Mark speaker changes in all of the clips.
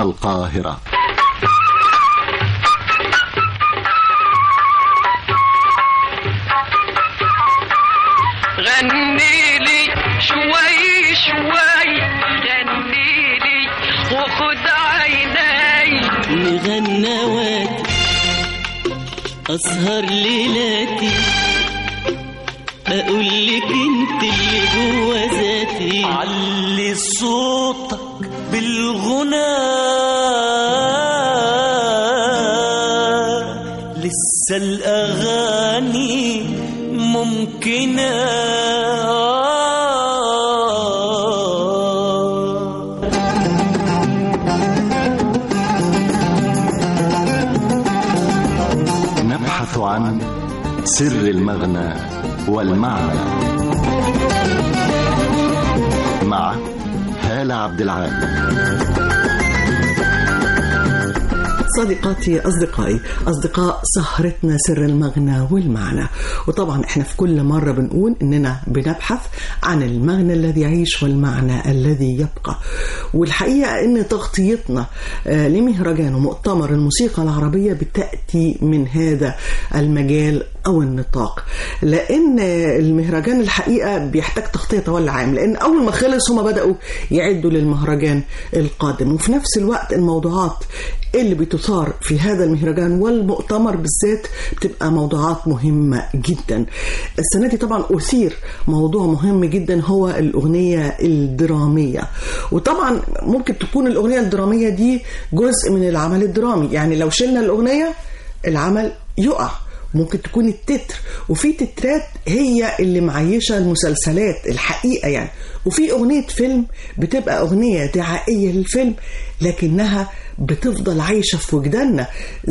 Speaker 1: القاهرة
Speaker 2: غني لي شوي شوي غني لي وخد عيني
Speaker 3: مغنواتي أسهر ليلاتي أقول لك أنت اللي جوا ذاتي علي صوتك بالغنى لسه الأغاني ممكنة
Speaker 1: نبحث عن سر المغنى والمعنى مع هالة عبد العال
Speaker 4: صديقاتي أصدقائي أصدقاء سهرتنا سر المغنى والمعنى وطبعا احنا في كل مرة بنقول إننا بنبحث عن المغنى الذي يعيش والمعنى الذي يبقى والحقيقة إن تغطيتنا آه، لمهرجان ومؤتمر الموسيقى العربية بتأتي من هذا المجال أو النطاق لأن المهرجان الحقيقة بيحتاج تغطية طوال العام لأن أول ما خلص هما بدأوا يعدوا للمهرجان القادم وفي نفس الوقت الموضوعات اللي بتثار في هذا المهرجان والمؤتمر بالذات بتبقى موضوعات مهمة جدا السنة دي طبعا أثير موضوع مهم جدا هو الأغنية الدرامية وطبعا ممكن تكون الأغنية الدرامية دي جزء من العمل الدرامي يعني لو شلنا الأغنية العمل يقع ممكن تكون التتر وفي تترات هي اللي معيشة المسلسلات الحقيقة يعني وفي أغنية فيلم بتبقى أغنية دعائية للفيلم لكنها بتفضل عايشة في وجداننا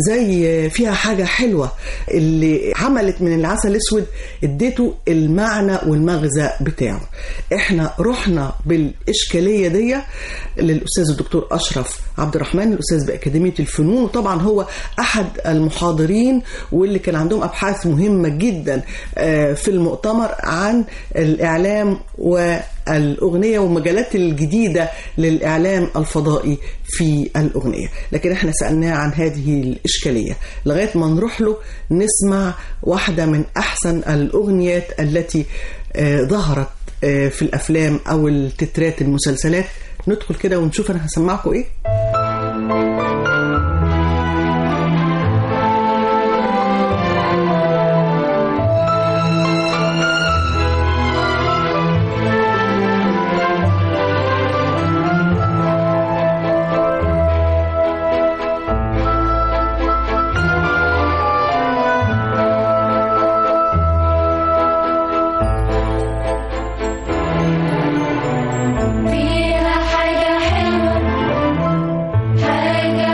Speaker 4: زي فيها حاجة حلوة اللي عملت من العسل الأسود اديته المعنى والمغزى بتاعه احنا رحنا بالإشكالية دي للأستاذ الدكتور أشرف عبد الرحمن الأستاذ بأكاديمية الفنون وطبعا هو أحد المحاضرين واللي كان عندهم أبحاث مهمة جدا آه، في المؤتمر عن الإعلام والأغنية والمجالات الجديدة للإعلام الفضائي في الأغنية لكن احنا سألناه عن هذه الإشكالية لغاية ما نروح له نسمع واحدة من أحسن الأغنيات التي آه، ظهرت آه، في الأفلام أو التترات المسلسلات ندخل كده ونشوف أنا هسمعكم إيه
Speaker 5: فيها حاجة حلوة حاجة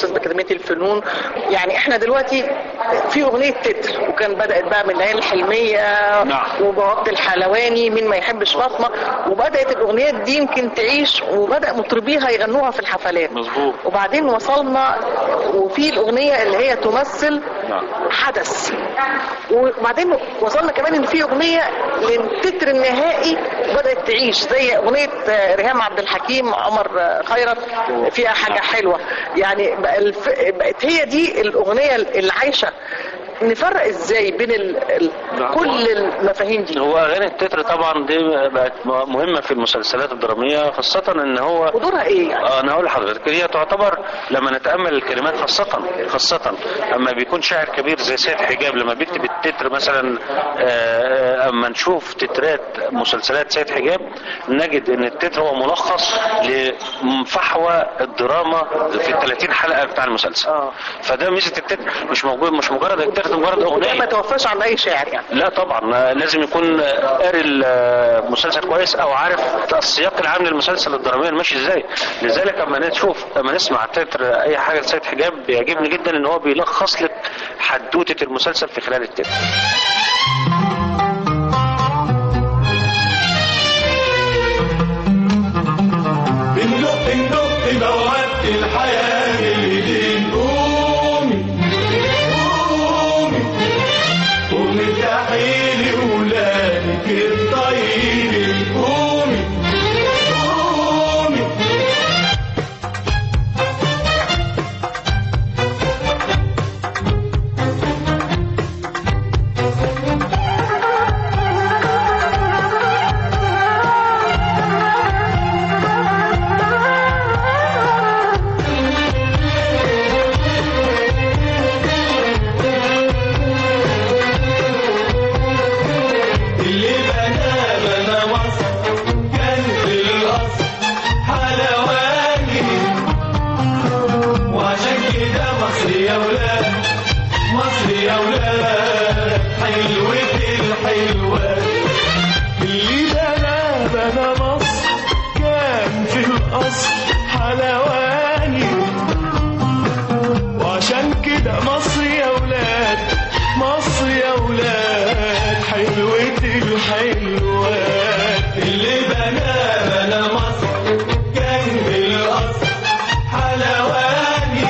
Speaker 5: الاستاذ باكاديميه الفنون يعني احنا دلوقتي في اغنيه تتر وكان بدات بقى من العيال الحلميه
Speaker 6: نعم.
Speaker 5: وبوابه الحلواني مين ما يحبش فاطمه وبدات الاغنيات دي يمكن تعيش وبدا مطربيها يغنوها في الحفلات
Speaker 6: مظبوط.
Speaker 5: وبعدين وصلنا وفي الاغنيه اللي هي تمثل
Speaker 6: نعم.
Speaker 5: حدث وبعدين وصلنا كمان ان في اغنيه للتتر النهائي بدات تعيش زي اغنيه آه، ريهام عبد الحكيم عمر آه، خيرت فيها حاجه حلوه يعني بقى الف... بقت هي دي الاغنيه اللي عايشه نفرق ازاي بين ال... ال...
Speaker 6: نعم.
Speaker 5: كل المفاهيم دي
Speaker 6: هو اغاني التتر طبعا دي بقت مهمه في المسلسلات الدراميه خاصه ان هو
Speaker 5: ودورها ايه يعني
Speaker 6: اه انا هقول لحضرتك هي تعتبر لما نتامل الكلمات خاصه خاصه اما بيكون شاعر كبير زي سيد حجاب لما بيكتب التتر مثلا آه، اما نشوف تترات مسلسلات سيد حجاب نجد ان التتر هو ملخص لفحوى الدراما في ال 30 حلقه بتاع المسلسل
Speaker 5: آه.
Speaker 6: فده ميزه التتر مش موجود مش مجرد التتر مجرد
Speaker 5: ده
Speaker 6: اغنيه
Speaker 5: ما توفاش عن اي شاعر يعني
Speaker 6: لا طبعا لازم يكون قاري المسلسل كويس او عارف السياق العام للمسلسل الدرامي ماشي ازاي لذلك اما نشوف اما نسمع تتر اي حاجه لسيد حجاب بيعجبني جدا ان هو بيلخص لك حدوته المسلسل في خلال التتر
Speaker 7: بندق بندق بوابة الحياة الإيدين قومي قومي قومي افتحي ولادك الطيبين قومي قومي اللي بنى بنى مصر كان في الأصل حلواني وعشان كده مصر يا ولاد مصر يا ولاد حلوة الحلوة اللي بنى بنى مصر كان في الأصل حلواني وعشان كده مصر يا ولاد مصر يا ولاد حلوة الحلوات اللي بنى بنى مصر كان بالأصل حلواني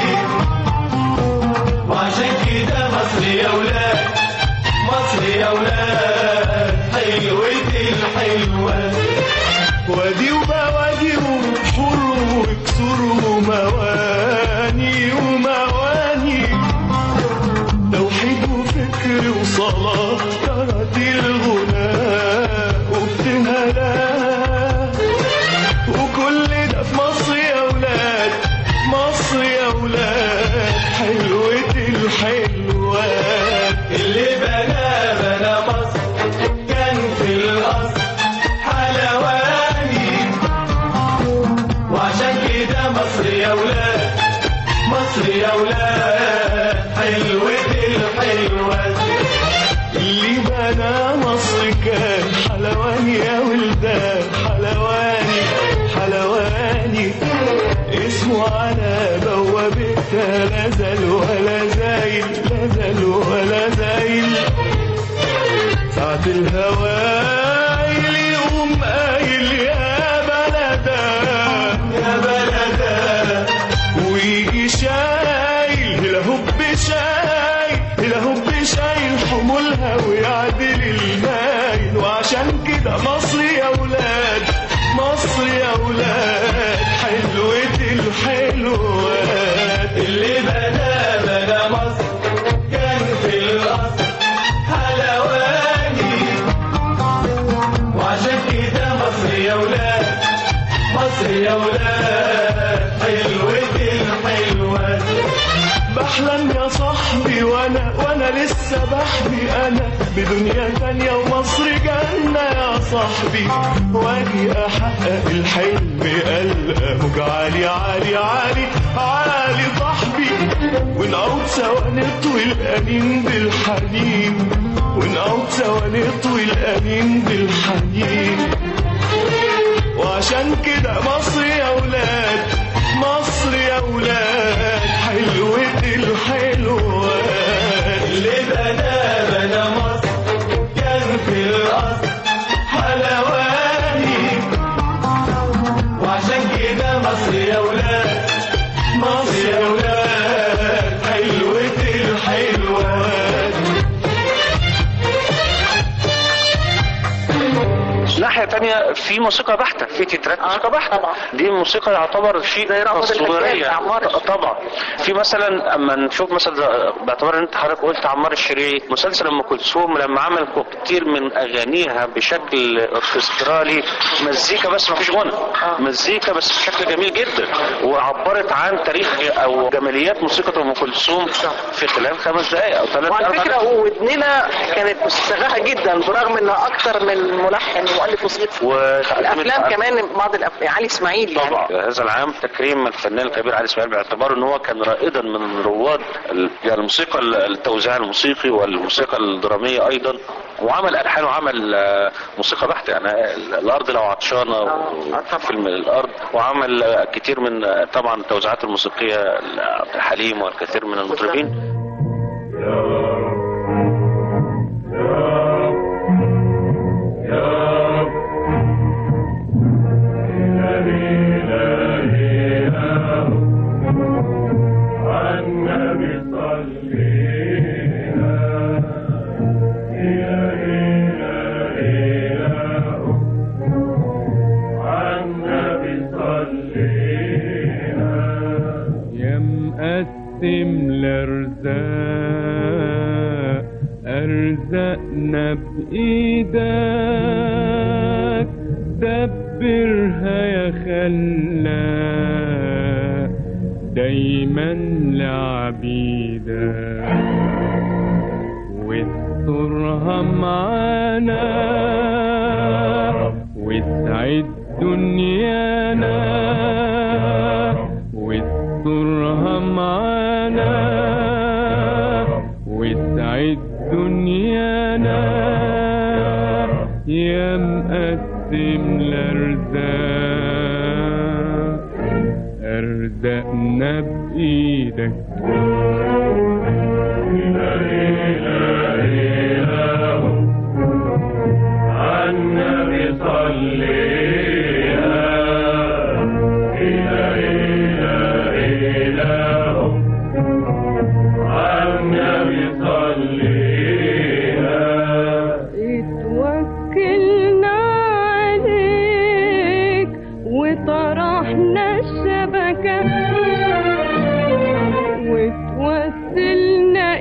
Speaker 7: وعشان كده مصر يا ولاد مصر يا ولاد حلوة الحلوات وادي وبوادي وبحور وكسور ومواني ومواني توحيد وفكر وصلاة كرت الغناء وابتهالات وكل ده في مصر يا ولاد مصر يا ولاد حلوة الحلوات اللي بنى بنى مصر كان في الأصل حلواني وعشان كده مصر يا ولاد مصر يا ولاد حلوة الحلوات اللي بنى مصر كان حلواني يا ولدان حلواني حلواني اسمه على بوابتها لا زال ولا زايل لا زال ولا زايل ساعة الهوايل يقوم قايل يا بلدا يا بلدا ويجي شايل الهب شايل الهب شايل حمولها ويعدل المايل وعشان كده مصر يا ولاد مصر يا ولاد حلوة الحلوات اللي بنى بنى مصر كان في الأصل حلواني وعشان كده مصر يا ولاد مصر يا ولاد حلوة الحلوات بحلم يا صاحبي وانا وانا لسه بحبي انا بدنيا تانية ومصر جنة يا صاحبي واجي احقق الحلم قلقه عالي عالي عالي عالي صاحبي ونعود سوا نطوي الانين بالحنين ونعود سوا نطوي الانين بالحنين وعشان كده مصر يا ولاد مصر يا ولاد حلوة
Speaker 6: تانية في موسيقى بحتة في تترات موسيقى بحتة
Speaker 5: طبعا.
Speaker 6: دي موسيقى يعتبر شيء
Speaker 5: زي رأفت الحجاج
Speaker 6: تصويرية
Speaker 5: بتاع عمار الشريعي.
Speaker 6: طبعا في مثلا اما نشوف مثلا باعتبار ان انت حضرتك قلت عمار الشريعي مسلسل ام كلثوم لما عمل كتير من اغانيها بشكل اوركسترالي مزيكا بس ما فيش غنى مزيكا بس بشكل جميل جدا وعبرت عن تاريخ او جماليات موسيقى ام كلثوم في خلال خمس دقائق او ثلاث
Speaker 5: وعلى
Speaker 6: اربع
Speaker 5: فكره
Speaker 6: دقائق
Speaker 5: ودننا كانت مستغاها جدا برغم انها اكتر من ملحن ومؤلف موسيقى الافلام كمان بعض الافلام علي اسماعيل يعني
Speaker 6: طبعا هذا العام تكريم الفنان الكبير علي اسماعيل باعتباره ان هو كان رائدا من رواد ال- يعني الموسيقى ال- التوزيع الموسيقي والموسيقى الدراميه ايضا وعمل الحان وعمل آه، موسيقى بحته يعني ال- الارض لو عطشانه
Speaker 5: طبعاً.
Speaker 6: فيلم الارض وعمل آه، كتير من آه، طبعا التوزيعات الموسيقيه لعبد الحليم والكثير من المطربين
Speaker 8: يا مقسم الارزاق ارزقنا بايدك دبرها يا خلاق دايما لعبيدك واسترها معانا واسعد دنيانا واسترها معانا واسعد دنيانا يا مقسم الارزاق ارزقنا بايدك
Speaker 9: اتوكلنا عليك وطرحنا الشبكة وتوسلنا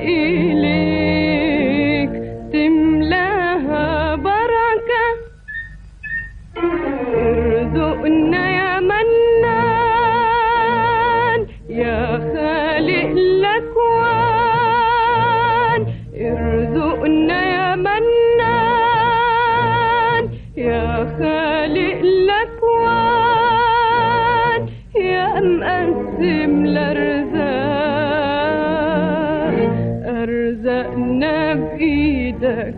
Speaker 9: إليك تملاها بركة ارزقنا يا منان يا خالق الأكوان ارزقنا يا منان يا خالق الأكوان يا مقسم الأرزاق أرزقنا بإيدك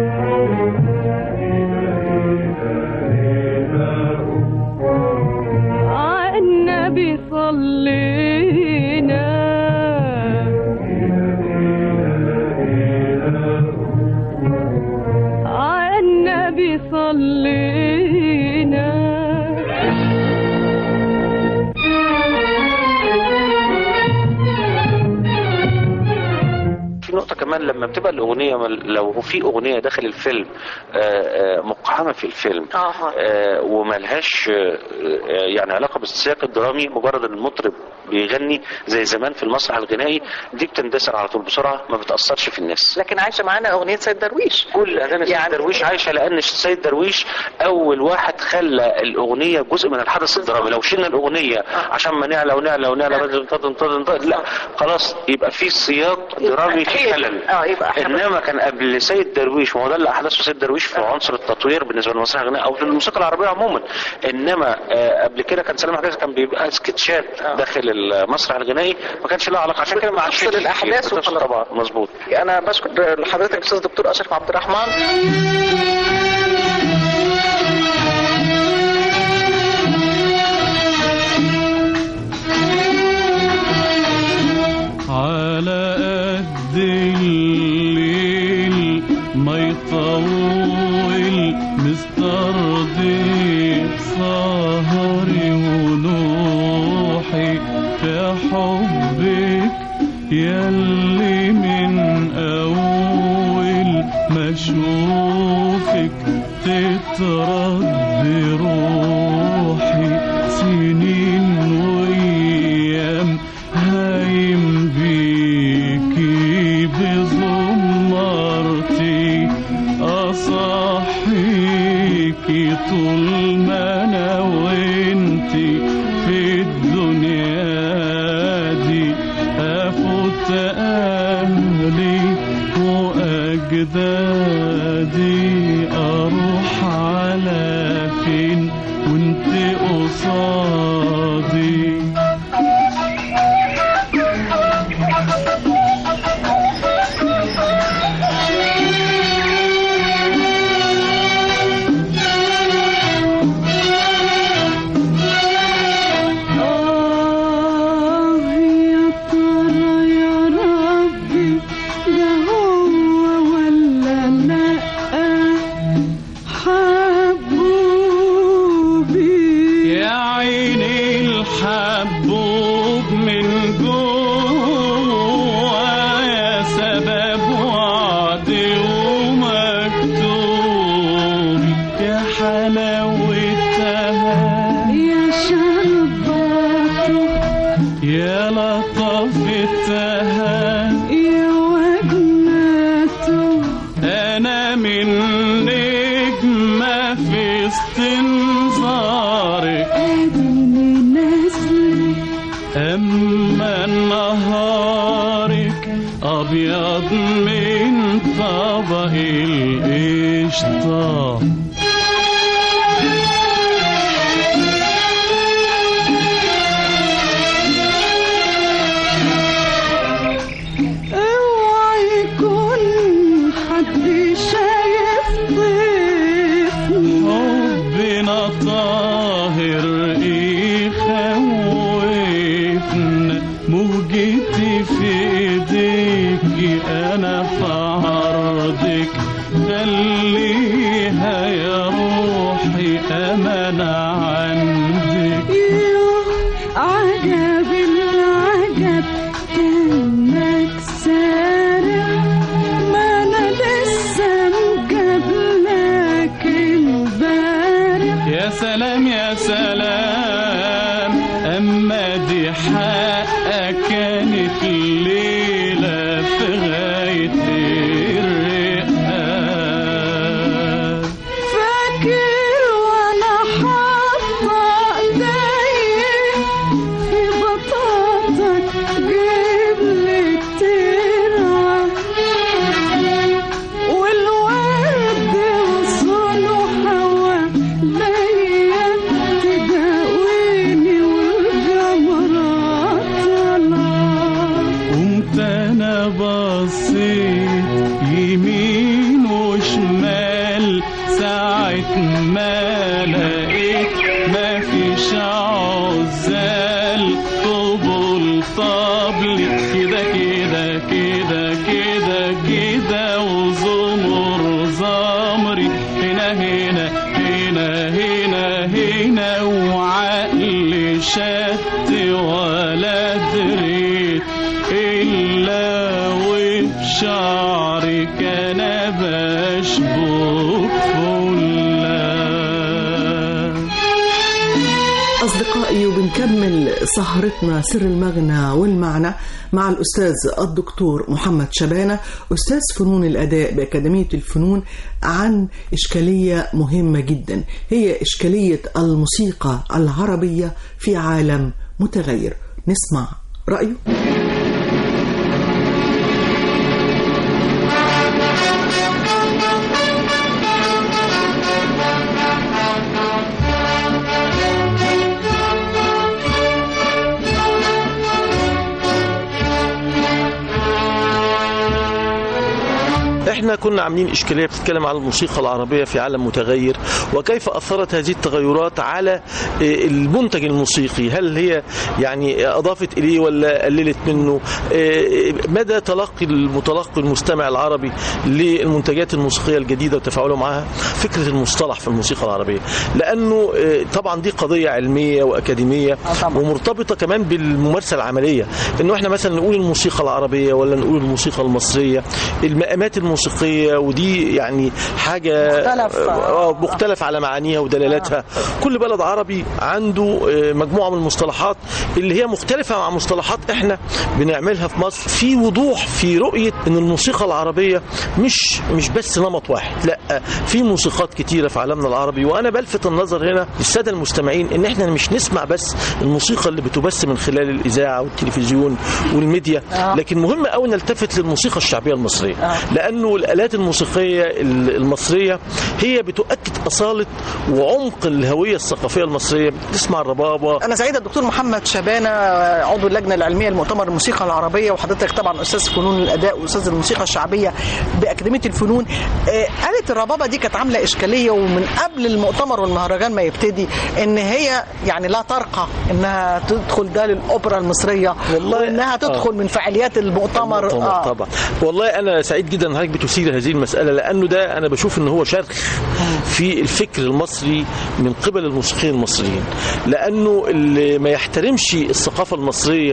Speaker 9: عالنبي صلينا عالنبي صلينا
Speaker 6: في نقطة كمان لما بتبقى الأغنية مل- لو في أغنية داخل الفيلم آه، آه، مقحمة في الفيلم
Speaker 5: آه.
Speaker 6: آه، وملهاش آه، آه، يعني علاقة بالسياق الدرامي مجرد ان المطرب بيغني زي زمان في المسرح الغنائي دي بتندثر على طول بسرعة ما بتأثرش في الناس
Speaker 5: لكن عايشه معانا اغنيه سيد درويش
Speaker 6: كل اغاني سيد
Speaker 5: يعني-
Speaker 6: درويش عايشه لان السيد درويش اول واحد خلى الاغنيه جزء من الحدث الدرامي لو شلنا الاغنيه عشان ما نعلى ونعلى ونعلى بدل انتظر انتظر انتظر لا خلاص يبقى في سياق درامي في
Speaker 5: حلو.
Speaker 6: خلل
Speaker 5: اه يبقى حلو.
Speaker 6: انما كان قبل سيد درويش ما هو ده اللي احدثه سيد درويش في عنصر التطوير بالنسبه للمسرح الغنائي او للموسيقى العربيه عموما انما آه، قبل كده كان سلام حجاز كان بيبقى سكتشات داخل المسرح الغنائي ما كانش لها علاقه عشان كده ما عادش
Speaker 5: بتفصل
Speaker 6: فيه
Speaker 5: الأحداث
Speaker 6: كتير. بتفصل
Speaker 5: وخلاص.
Speaker 6: طبعا مظبوط
Speaker 5: انا بشكر لحضرتك استاذ دكتور اشرف عبد الرحمن
Speaker 8: على قد الليل ما يطول مسترضي سهري ونوحي في حبك ياللي من أول ما أشوفك تترد روحي سنين وايام هايم بيكي بزمرتي اصحيكي طول ما انا وانتي في الدنيا دي افوت اهلي واجدادي اروح على فين وانت قصادي
Speaker 9: آه يا ترى يا ربي ده هو ولا لأ حبوبي
Speaker 8: يا عيني الحبوب من جوا يا سبب وعدي ومكتوب يا حلاوتها
Speaker 9: يا شرباته
Speaker 8: يا لطفتها
Speaker 9: يا وجناته
Speaker 8: أنا من نجمة في استنظارك
Speaker 9: اديني نازله
Speaker 8: أما نهارك أبيض من طبق القشطة
Speaker 9: اوعى يكون حد شايف ضيفني
Speaker 8: حبنا طاهر يخوفنا موجتي في ايديكي انا في عرضك خليها يا روحي امانة عندك
Speaker 9: يوه عجب العجب كأنك سارح ما أنا لسه مقابلك امبارح
Speaker 8: يا سلام يا سلام أما دي حقك كانت ليلة في غاية الرقاب
Speaker 9: فاكر وأنا حاطة إيدي في بطاطك جيب لي الترعة والورد وصوله حواليا تداويني والجمرات طالعة
Speaker 8: قمت أنا بصيت يمين وشمال ساعة ما لقيت ما فيش عزال طبل طبلي كده كده كده كده كده وزمر زمري هنا هنا هنا هنا هنا وعقل شت ولا دريت إلا وبشعري كان بشبك فلا
Speaker 4: أصدقائي وبنكمل سهرتنا سر المغنى والمعنى مع الأستاذ الدكتور محمد شبانة أستاذ فنون الأداء بأكاديمية الفنون عن إشكالية مهمة جدا هي إشكالية الموسيقى العربية في عالم متغير نسمع رأيه
Speaker 10: احنا كنا عاملين اشكاليه بتتكلم عن الموسيقى العربيه في عالم متغير وكيف اثرت هذه التغيرات على آه، المنتج الموسيقي هل هي يعني اضافت اليه ولا قللت منه آه، مدى تلقي المتلقي المستمع العربي للمنتجات الموسيقيه الجديده وتفاعله معها فكره المصطلح في الموسيقى العربيه لانه آه، طبعا دي قضيه علميه واكاديميه ومرتبطه كمان بالممارسه العمليه انه احنا مثلا نقول الموسيقى العربيه ولا نقول الموسيقى المصريه المقامات الموسيقيه موسيقيه ودي يعني حاجه
Speaker 5: مختلف.
Speaker 10: آه، مختلف على معانيها ودلالاتها كل بلد عربي عنده آه، مجموعه من المصطلحات اللي هي مختلفه مع مصطلحات احنا بنعملها في مصر في وضوح في رؤيه ان الموسيقى العربيه مش مش بس نمط واحد لا في موسيقات كتيره في عالمنا العربي وانا بلفت النظر هنا للساده المستمعين ان احنا مش نسمع بس الموسيقى اللي بتبث من خلال الاذاعه والتلفزيون والميديا
Speaker 5: آه.
Speaker 10: لكن مهم قوي نلتفت للموسيقى الشعبيه المصريه لانه الالات الموسيقيه ال- المصريه هي بتؤكد اصاله وعمق الهويه الثقافيه المصريه تسمع الربابه
Speaker 5: انا سعيده الدكتور محمد شبانه عضو اللجنه العلميه لمؤتمر الموسيقى العربيه وحضرتك طبعا استاذ فنون الاداء واستاذ الموسيقى الشعبيه باكاديميه الفنون آه، آلة الربابه دي كانت عامله اشكاليه ومن قبل المؤتمر والمهرجان ما يبتدي ان هي يعني لا ترقى انها تدخل ده للاوبرا المصريه
Speaker 10: والله-
Speaker 5: وانها تدخل
Speaker 10: آه.
Speaker 5: من فعاليات المؤتمر,
Speaker 10: المؤتمر
Speaker 5: آه.
Speaker 10: طبعا والله انا سعيد جدا ان حضرتك بتثير هذه المساله لانه ده انا بشوف ان هو شرخ في الفكر المصري من قبل الموسيقيين المصريين لانه اللي ما يحترمش الثقافه المصريه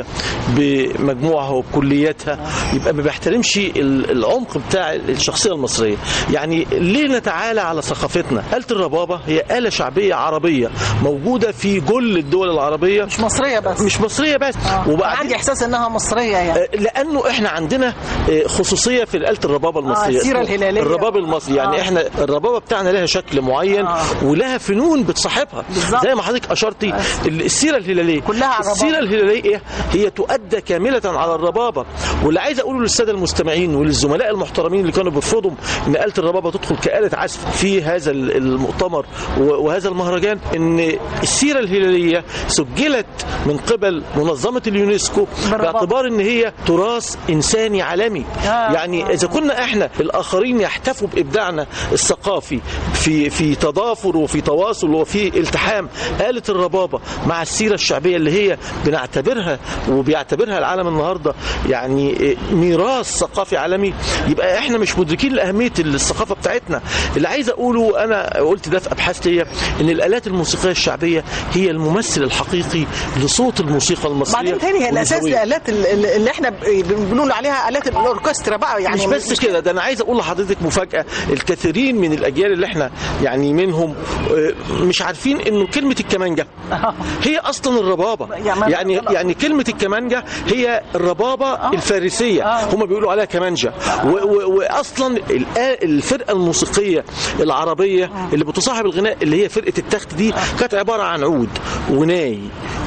Speaker 10: بمجموعها وبكلياتها يبقى ما بيحترمش ال- العمق بتاع الشخصيه المصريه يعني ليه نتعالى على ثقافتنا آلة الربابه هي آلة شعبيه عربيه موجوده في كل الدول العربيه
Speaker 5: مش مصريه بس
Speaker 10: مش مصريه بس
Speaker 5: آه.
Speaker 10: وبعدين
Speaker 5: عندي احساس انها مصريه يعني
Speaker 10: آه، لانه احنا عندنا آه، خصوصيه في آلة الربابه المصريه
Speaker 5: السيرة
Speaker 10: اسمه
Speaker 5: الهلالية.
Speaker 10: الرباب المصري يعني
Speaker 5: آه.
Speaker 10: احنا الربابه بتاعنا لها شكل معين
Speaker 5: آه.
Speaker 10: ولها فنون بتصاحبها
Speaker 5: بالظبط.
Speaker 10: زي ما حضرتك اشرتي ال- السيره الهلاليه
Speaker 5: كلها على الربابة.
Speaker 10: السيره الهلاليه هي تؤدى كامله على الربابه واللي عايز اقوله للساده المستمعين وللزملاء المحترمين اللي كانوا بيرفضوا ان آلة الربابه تدخل كآلة عزف في هذا ال- المؤتمر و- وهذا المهرجان ان السيره الهلاليه سجلت من قبل منظمه اليونسكو
Speaker 5: بالربابة.
Speaker 10: باعتبار ان هي تراث انساني عالمي
Speaker 5: آه.
Speaker 10: يعني اذا كنا احنا الاخرين يحتفوا بابداعنا الثقافي في في تضافر وفي تواصل وفي التحام آلة الربابة مع السيرة الشعبية اللي هي بنعتبرها وبيعتبرها العالم النهاردة يعني ميراث ثقافي عالمي يبقى احنا مش مدركين لأهمية الثقافة بتاعتنا اللي عايز اقوله انا قلت ده في ابحاث ليا ان الآلات الموسيقية الشعبية هي الممثل الحقيقي لصوت الموسيقى المصرية
Speaker 5: بعدين تاني هي الاساس
Speaker 10: والهوية.
Speaker 5: الالات ال- ال- اللي احنا ب- بنقول عليها الات الاوركسترا بقى يعني
Speaker 10: مش بس كده ده انا عايز اقول لحضرتك مفاجاه الكثيرين من الاجيال اللي احنا يعني منهم آه، مش عارفين انه كلمه الكمانجه هي اصلا الربابه
Speaker 5: يعني-
Speaker 10: يعني يعني كلمه الكمانجه هي الربابه الفارسيه هم بيقولوا عليها كمانجه و- و- واصلا الآ- الفرقه الموسيقيه العربيه اللي بتصاحب الغناء اللي هي فرقه التخت دي كانت عباره عن عود وناي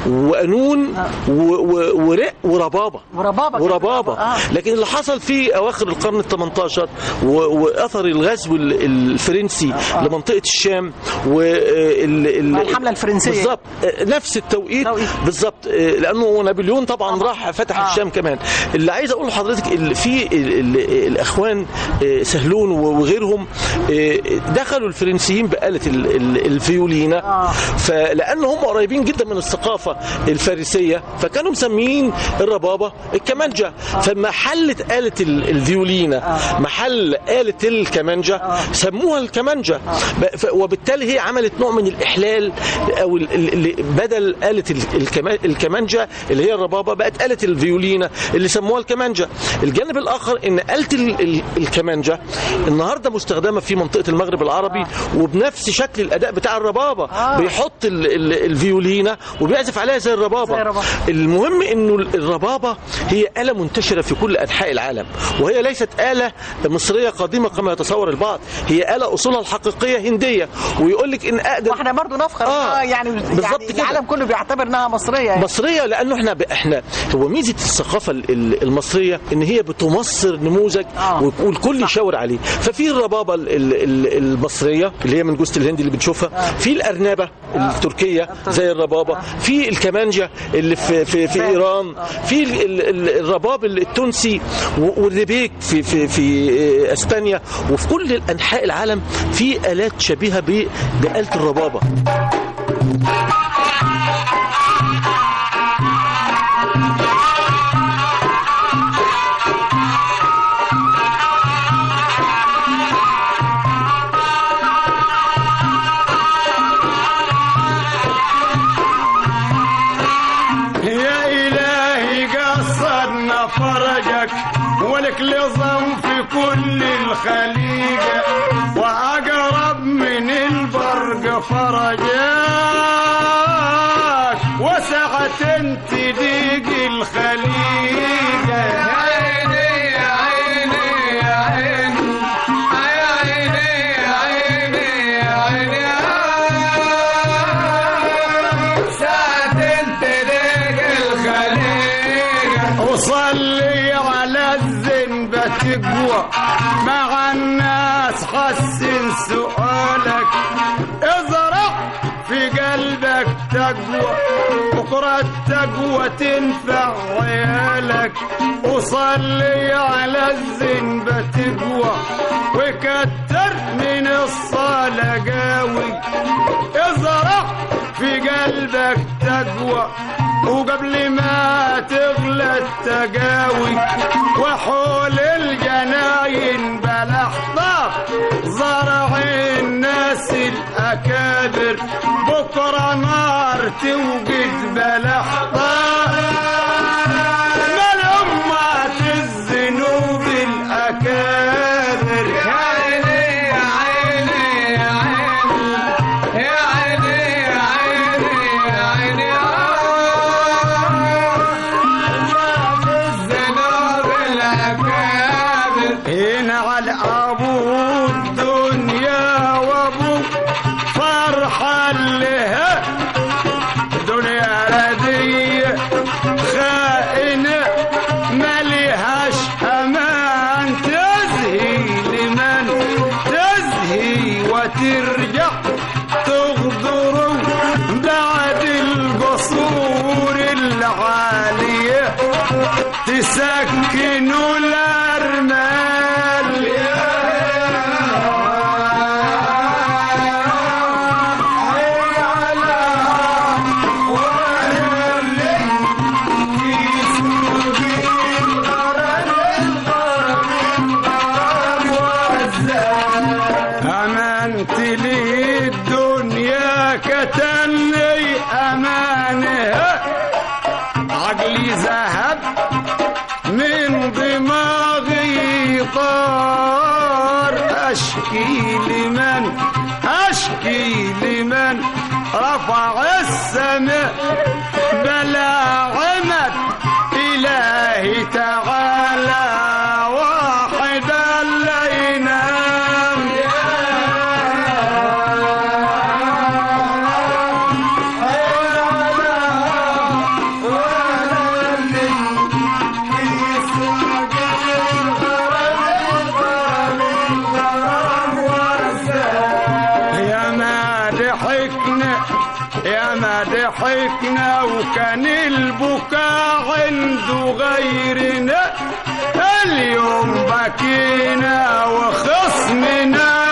Speaker 10: وقانون و- و- ورق وربابه
Speaker 5: وربابة كانت
Speaker 10: وربابه
Speaker 5: آه.
Speaker 10: لكن اللي حصل في اواخر القرن ال 18 و- واثر الغزو ال- الفرنسي لمنطقه الشام وال
Speaker 5: الحملة الفرنسية.
Speaker 10: بالظبط آه، نفس التوقيت
Speaker 5: توقيت.
Speaker 10: بالظبط آه، لانه نابليون طبعا راح فتح
Speaker 5: آه.
Speaker 10: الشام كمان اللي عايز اقول لحضرتك ال- في ال- ال- الاخوان آه، سهلون وغيرهم آه، دخلوا الفرنسيين بآلة ال- ال- الفيولينا
Speaker 5: آه.
Speaker 10: فلان هم قريبين جدا من الثقافه الفارسيه فكانوا مسميين الربابه الكمانجه فما حلت آلة ال- الفيولينا محل آلة الكمانجه سموها الكمانجه ب- ف- وبالتالي هي عملت نوع من الإحلال أو ال- ال- ال- بدل آلة ال- الكما- الكمانجه اللي هي الربابه بقت آلة الفيولينا اللي سموها الكمانجه الجانب الآخر إن آلة ال- ال- الكمانجه النهارده مستخدمة في منطقة المغرب العربي وبنفس شكل الأداء بتاع الربابة بيحط ال- ال- الفيولينا وبيعزف عليها زي الربابة
Speaker 5: زي الربابة.
Speaker 10: المهم انه الربابه هي اله منتشره في كل انحاء العالم وهي ليست اله مصريه قديمه كما يتصور البعض هي اله اصولها الحقيقيه هنديه ويقول لك ان اقدم
Speaker 5: واحنا برضو نفخر
Speaker 10: آه،
Speaker 5: آه يعني
Speaker 10: بالظبط
Speaker 5: يعني
Speaker 10: كده.
Speaker 5: العالم كله بيعتبر انها مصريه يعني.
Speaker 10: مصريه لانه احنا ب... احنا هو ميزه الثقافه ال- ال- المصريه ان هي بتمصر نموذج
Speaker 5: آه.
Speaker 10: والكل يشاور عليه ففي الربابه ال- ال- ال- المصريه اللي هي من جوزة الهند اللي بنشوفها في الارنبه التركيه زي الربابه في الكمانجه اللي في في, في ايران في ال- ال- ال- الرباب التونسي و- والربيك في في في اسبانيا وفي كل انحاء العالم في الات شبيهه ب- باله الربابه
Speaker 7: يا إلهي قصرنا فرجك ولك لظم في
Speaker 11: كل الخليجة وأقرب من البرق فرجاك وسعة تضيق الخليجة يا عيني يا عيني يا عيني يا عيني يا عيني يا عيني ساعة تضيق الخليجة وصلي على الذنب تقوى مع الناس حسن سؤالك ازرع في قلبك تقوى بكرة التقوى تنفع عيالك وصلي على الذنب تقوى وكتر من الصلاة قوي ازرع في قلبك تقوى وقبل ما تغلى التقاوي وحول الجناين بلا احضار زرع الناس الاكابر بكره نار توقد بلا احضار من امات الذنوب الاكابر يا عيني يا عيني يا عيني يا عيني يا عيني يا عيني هنا على ابو الدنيا وابو فرحة لها دنيا ردية خائنة مليهاش امان تزهي لمن تزهي وترجع تغدر بعد القصور العالية تسكن الأرمال أمنت لي الدنيا كتني أمانها عقلي ذهب من دماغي طار أشكي لمن أشكي لمن رفع السماء بلا عمد إلهي تعالى واحدا لا ينام يا ما ضحكنا يا ما ضحكنا وكان البكاء عنده غيرنا اليوم بكينا وخصمنا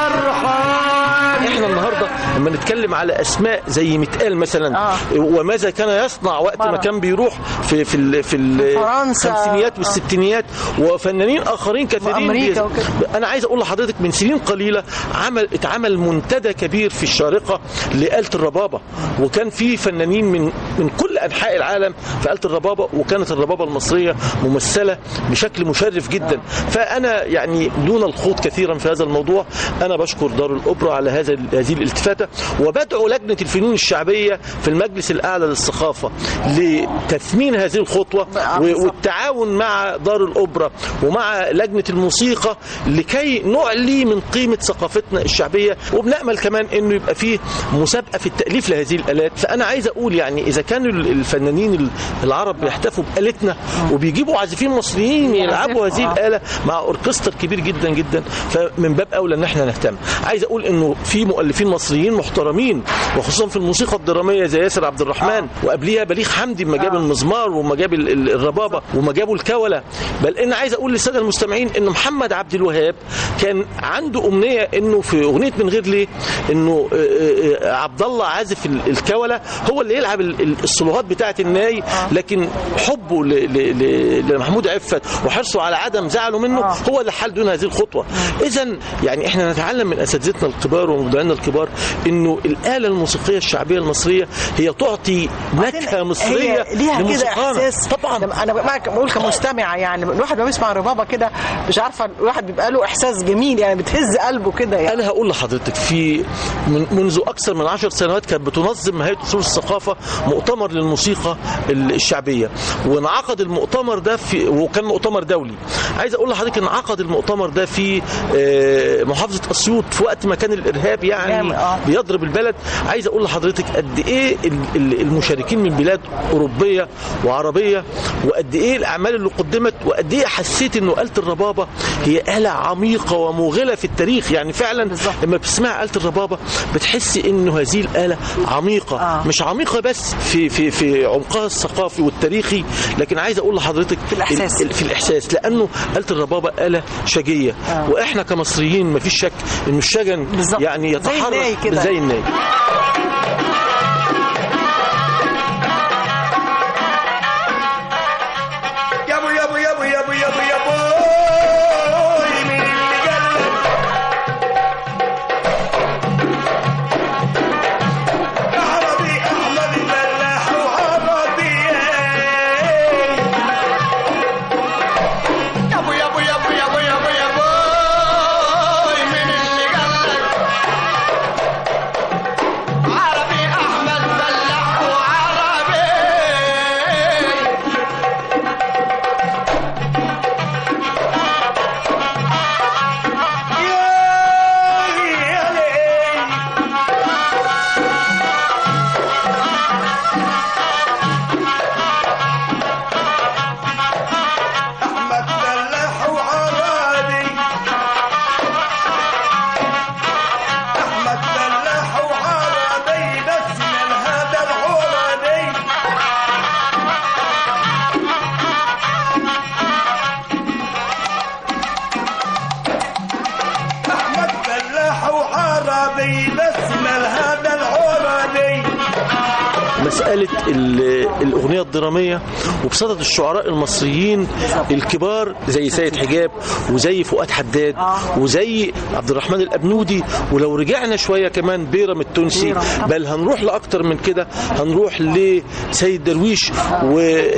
Speaker 11: فرحان
Speaker 10: احنا النهارده لما نتكلم على اسماء زي متقال مثلا
Speaker 5: آه.
Speaker 10: وماذا كان يصنع وقت ما
Speaker 5: برا.
Speaker 10: كان بيروح في في ال- في ال-
Speaker 5: فرنسا.
Speaker 10: الخمسينيات والستينيات وفنانين اخرين كثيرين
Speaker 5: وأمريكا
Speaker 10: بيز-
Speaker 5: وكده.
Speaker 10: انا عايز اقول لحضرتك من سنين قليله عمل اتعمل منتدى كبير في الشارقه لآلة الربابه وكان في فنانين من من كل انحاء العالم في آلة الربابه وكانت الربابه المصريه ممثله بشكل مشرف جدا فانا يعني دون الخوض كثيرا في هذا الموضوع انا بشكر دار الاوبرا على هذا هذه الالتفاته وبدعو لجنه الفنون الشعبيه في المجلس الاعلى للثقافه لتثمين هذه الخطوه و- والتعاون مع دار الاوبرا ومع لجنه الموسيقى لكي نعلي من قيمه ثقافتنا الشعبيه وبنامل كمان انه يبقى فيه مسابقه في التاليف لهذه الالات فانا عايز اقول يعني اذا كانوا ال- الفنانين ال- العرب بيحتفوا بالتنا وبيجيبوا عازفين مصريين يلعبوا هذه الاله مع اوركستر كبير جدا جدا فمن باب اولى ان احنا نهتم عايز اقول انه في مؤلفين مصريين محترمين وخصوصا في الموسيقى الدراميه زي ياسر عبد الرحمن وقبليها بليغ حمدي لما جاب المزمار وما جاب ال- ال- الربابه وما جابوا الكوله بل ان عايز اقول للساده المستمعين ان محمد عبد الوهاب كان عنده امنيه انه في اغنيه من غير ليه انه آه، آه، آه، عبد الله عازف ال- الكوله هو اللي يلعب ال- ال- الصلوهات بتاعه الناي لكن حبه ل- ل- ل- لمحمود عفت وحرصه على عدم زعله منه هو اللي حل دون هذه الخطوه اذا يعني احنا نتعلم من اساتذتنا الكبار ومبدعينا الكبار انه الآلة الموسيقية الشعبية المصرية هي تعطي نكهة مصرية
Speaker 5: هي ليها كده
Speaker 10: لموسيقانا.
Speaker 5: احساس طبعا انا معك بقول كمستمعه يعني الواحد ما بيسمع ربابه كده مش عارفه الواحد بيبقى له احساس جميل يعني بتهز قلبه كده يعني
Speaker 10: انا هقول لحضرتك في من منذ اكثر من عشر سنوات كانت بتنظم هيئه اصول الثقافه مؤتمر للموسيقى الشعبيه وانعقد المؤتمر ده في وكان مؤتمر دولي عايز اقول لحضرتك ان عقد المؤتمر ده في آه، محافظه اسيوط في وقت ما كان الارهاب يعني بيضرب البلد عايز اقول لحضرتك قد ايه ال- ال- المشاركين من بلاد اوروبيه وعربيه وقد ايه الاعمال اللي قدمت وقد ايه حسيت انه آلة الربابه هي آلة عميقه وموغله في التاريخ يعني فعلا لما بتسمع آلة الربابه بتحسي انه هذه الآلة عميقه آه. مش عميقه بس في في في عمقها الثقافي والتاريخي لكن عايز اقول لحضرتك في
Speaker 5: الإحساس.
Speaker 10: في الاحساس لانه آلة الربابه آلة شجيه
Speaker 5: آه.
Speaker 10: واحنا كمصريين مفيش شك انه الشجن يعني
Speaker 5: زي
Speaker 10: يتحرك
Speaker 5: الناي كده.
Speaker 10: زي الناي
Speaker 7: يابو يابو يابو يابو يابو يابو مين اللي قلب عربي احمد فلاح وعربي يابو يابو يابو يابو يابو يابو مين اللي قلب عربي احمد فلاح وعربي احمد فلاح وعربي احمد فلاح وعربي بس من هذا العربي احمد فلاح وعربي بس من هذا العربي
Speaker 10: مسألة ال- الأغنية الدرامية وبصدد الشعراء المصريين الكبار زي سيد حجاب وزي فؤاد حداد وزي عبد الرحمن الأبنودي ولو رجعنا شوية كمان بيرم التونسي بل هنروح لأكتر من كده هنروح لسيد درويش و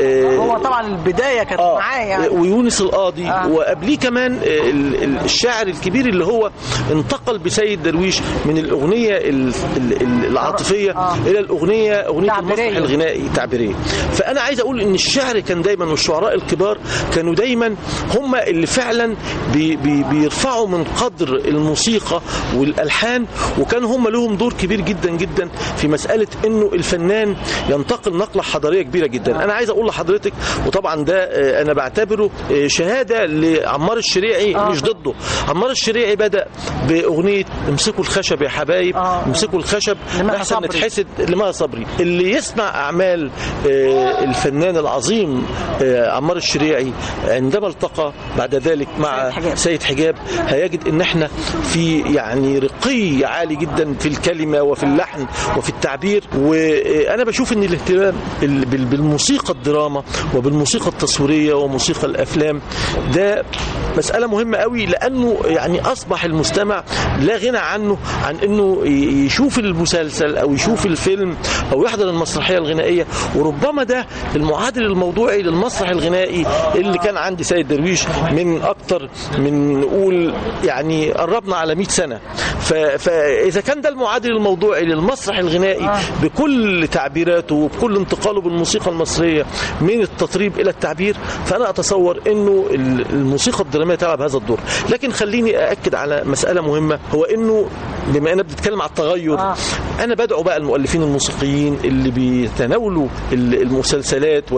Speaker 5: هو طبعا البدايه كانت معاه يعني
Speaker 10: ويونس القاضي وقبليه كمان ال- ال- الشاعر الكبير اللي هو انتقل بسيد درويش من الأغنية ال- ال- ال- العاطفية إلى الأغنية أغنية المسرح الغنائي تعبيرية فأنا عايز أقول إن الشعر كان دايما والشعراء الكبار كانوا دايما هم اللي فعلا بي بي بيرفعوا من قدر الموسيقى والألحان وكانوا هم لهم دور كبير جدا جدا في مسألة إنه الفنان ينتقل نقلة حضارية كبيرة جدا أنا عايز أقول لحضرتك وطبعا ده آه، أنا بعتبره آه، شهادة لعمار الشريعي مش ضده عمار الشريعي بدأ بأغنية امسكوا الخشب يا حبايب امسكوا الخشب
Speaker 5: لمها
Speaker 10: أحسن
Speaker 5: صبري.
Speaker 10: نتحسد لمها صبري اللي يسمع أعمال آه، الفنان العظيم آه، عمار الشريعي عندما التقى بعد ذلك مع سيد حجاب هيجد ان احنا في يعني رقي عالي جدا في الكلمة وفي اللحن وفي التعبير وانا بشوف ان الاهتمام ال- بال- بالموسيقى الدراما وبالموسيقى التصويرية وموسيقى الافلام ده مسألة مهمة قوي لانه يعني اصبح المستمع لا غنى عنه عن انه ي- يشوف المسلسل او يشوف الفيلم او يحضر المسرحيه الغنائيه وربما ده المعادل الموضوعي للمسرح الغنائي اللي كان عند سيد درويش من اكتر من نقول يعني قربنا على 100 سنه ف- فاذا كان ده المعادل الموضوعي للمسرح الغنائي بكل تعبيراته وبكل انتقاله بالموسيقى المصريه من التطريب الى التعبير فانا اتصور انه ال- الموسيقى الدراميه تلعب هذا الدور لكن خليني ااكد على مساله مهمه هو انه بما اننا بنتكلم على التغير انا بدعو بقى المؤلفين الموسيقيين اللي بيتناولوا ال- المسلسلات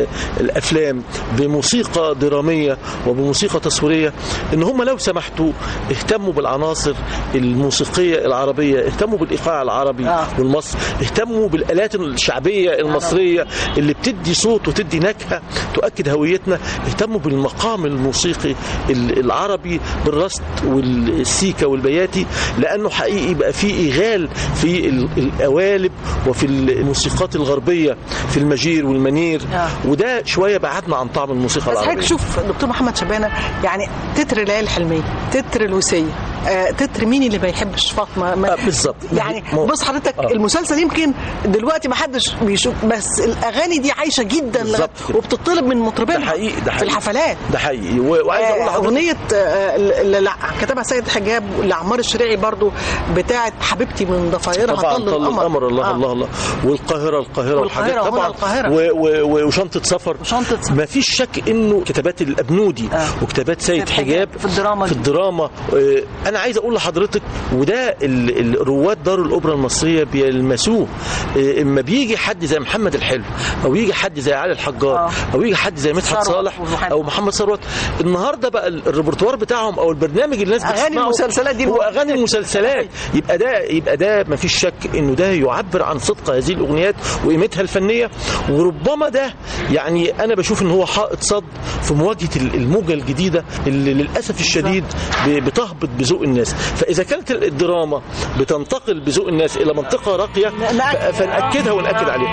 Speaker 10: والافلام بموسيقى دراميه وبموسيقى تصويريه ان هم لو سمحتوا اهتموا بالعناصر الموسيقيه العربيه اهتموا بالايقاع العربي والمصري اهتموا بالالات الشعبيه المصريه اللي بتدي صوت وتدي نكهه تؤكد هويتنا اهتموا بالمقام الموسيقي ال- العربي بالرصد والسيكا والبياتي لانه حقيقي بقى في ايغال في ال- القوالب وفي الموسيقات الغربيه في المجير والمنير وده شويه بعدنا عن طعم الموسيقى
Speaker 5: بس حضرتك
Speaker 10: العربيه
Speaker 5: شوف دكتور محمد شبانه يعني تتر ليالي الحلميه تتر الوسيه آه تتر مين اللي ما يحبش فاطمه ما-
Speaker 10: بالظبط
Speaker 5: يعني بص حضرتك المسلسل يمكن دلوقتي ما حدش بيشوف بس الاغاني دي عايشه جدا
Speaker 10: بالظبط
Speaker 5: لغاية- وبتطلب من مطربين
Speaker 10: ده حقيقي ده حقيقي
Speaker 5: في الحفلات
Speaker 10: ده حقيقي و- وعايز اقول
Speaker 5: آه،
Speaker 10: لحضرتك
Speaker 5: اغنيه آه، اللي لا كتبها سيد حجاب لعمار الشريعي برضو بتاعت حبيبتي من ضفايرها
Speaker 10: طبعا
Speaker 5: طل
Speaker 10: طل
Speaker 5: القمر
Speaker 10: القمر الله
Speaker 5: آه.
Speaker 10: الله الله والقاهره القاهره والحاجات
Speaker 5: والقاهرة،
Speaker 10: طبعا
Speaker 5: هنا القاهرة.
Speaker 10: و- و- و- وشنطه سفر وشنطه سفر ما فيش شك انه كتابات الابنودي وكتابات سيد حجاب
Speaker 5: في الدراما
Speaker 10: في الدراما آه، انا عايز اقول لحضرتك وده ال- ال- رواد دار الاوبرا المصريه بيلمسوه آه، اما بيجي حد زي محمد الحلو او يجي حد زي علي الحجار او يجي حد زي مدحت
Speaker 5: ثروت
Speaker 10: صالح
Speaker 5: ومحمد.
Speaker 10: او محمد ثروت النهارده بقى ال- الريpertoire بتاعهم او البرنامج اللي الناس
Speaker 5: أغاني
Speaker 10: بتسمعه
Speaker 5: المسلسلات دي
Speaker 10: هو اغاني المسلسلات يبقى ده يبقى ده ما فيش شك انه ده يعبر عن صدق هذه الاغنيات وقيمتها الفنيه وربما ده يعني انا بشوف ان هو حائط صد في مواجهه ال- الموجه الجديده اللي للاسف الشديد ب- بتهبط بذوق الناس فاذا كانت ال- الدراما بتنتقل بذوق الناس الى منطقه راقيه ف- فناكدها وناكد عليها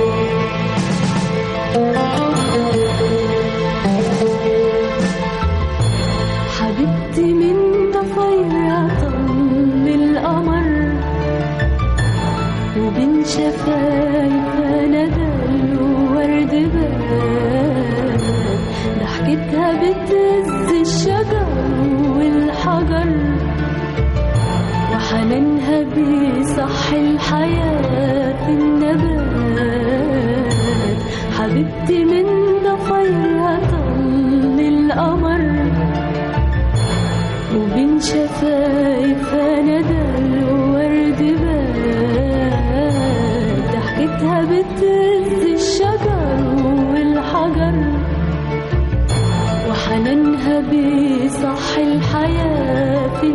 Speaker 9: حبيبتي من ضفيرها طل القمر وبين شفايفها ندى الورد بان ضحكتها بتهز الشجر والحجر وحنانها بيصحي الحياة في النبات حبيبتي من ضفيرها طل القمر وبين شفايفها ندى الورد بان ضحكتها بتهز الشجر والحجر وحنانها بيصحي الحياة في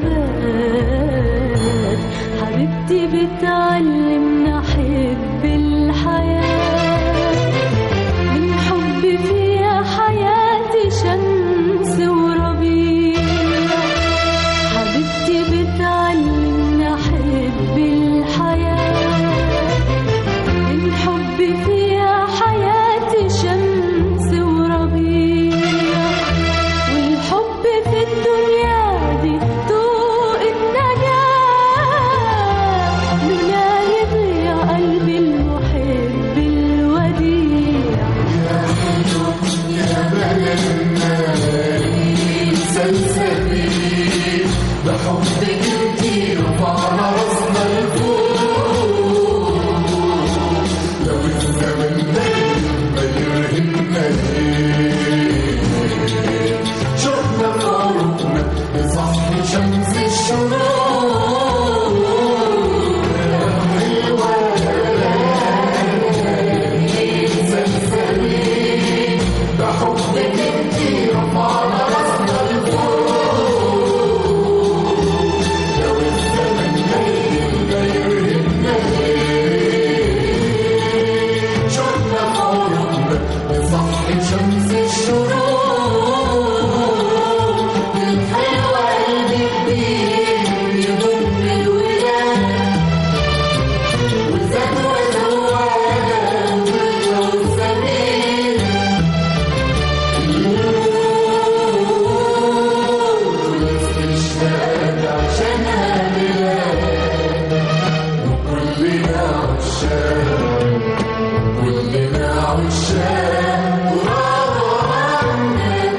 Speaker 9: النبات حبيبتي بتعلمنا حب الحياة من حب فيها حياتي شمس وربيع حبيبتي بتعلمنا حب الحياة من حب فيها حياتي شمس وربيع والحب في الدنيا دي طوق النجاة لولا يضيع قلبي المحب الوديع يا بلدنا سلسبيل بحبك انتي رفعنا راسنا لفوق لو الزمن ده ما يرهبنا ليه شفنا فاروقنا بصحن شمس الشروق حلوة سلسبيل بحبك انتي رفعنا راسنا لفوق لو الزمن ما يرهبنا ليه شفنا فاروقنا بصحن شمس الشروق الحلوة قلبي كبير يضم الولاد وزاد وزواد والزميل والاستشهاد عشانها بلاد وكلنا عشاق كلنا عشاق وراء عنا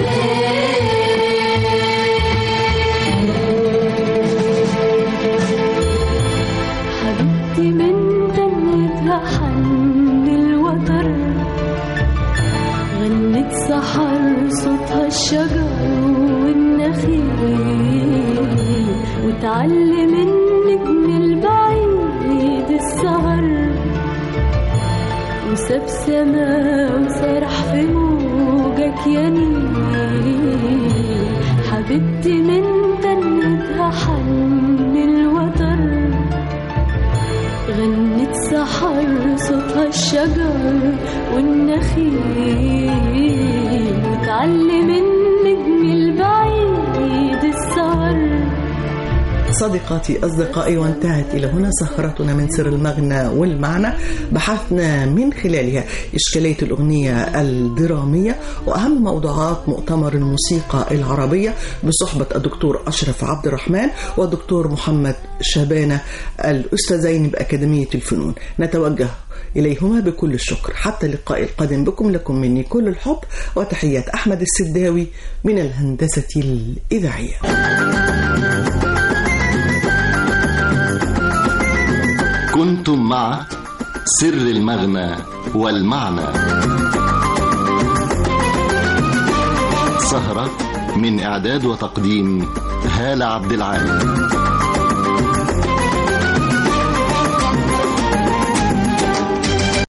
Speaker 9: حبيبتي من غنتها حن الوتر غنت سحر صوتها الشجر والنخيل وتعلم النجم البعيد السهر وساب سما وسرح في موجك يا نيل حبيبتي من تنتها حن الوتر غنت سحر صوتها الشجر والنخيل وتعلم النجم البعيد السهر
Speaker 4: صديقاتي أصدقائي وانتهت إلى هنا سهرتنا من سر المغنى والمعنى بحثنا من خلالها إشكالية الأغنية الدرامية وأهم موضوعات مؤتمر الموسيقى العربية بصحبة الدكتور أشرف عبد الرحمن والدكتور محمد شبانة الأستاذين بأكاديمية الفنون نتوجه إليهما بكل الشكر حتى اللقاء القادم بكم لكم مني كل الحب وتحيات أحمد السداوي من الهندسة الإذاعية
Speaker 1: كنتم مع سر المغنى والمعنى سهرة من إعداد وتقديم هالة عبد العال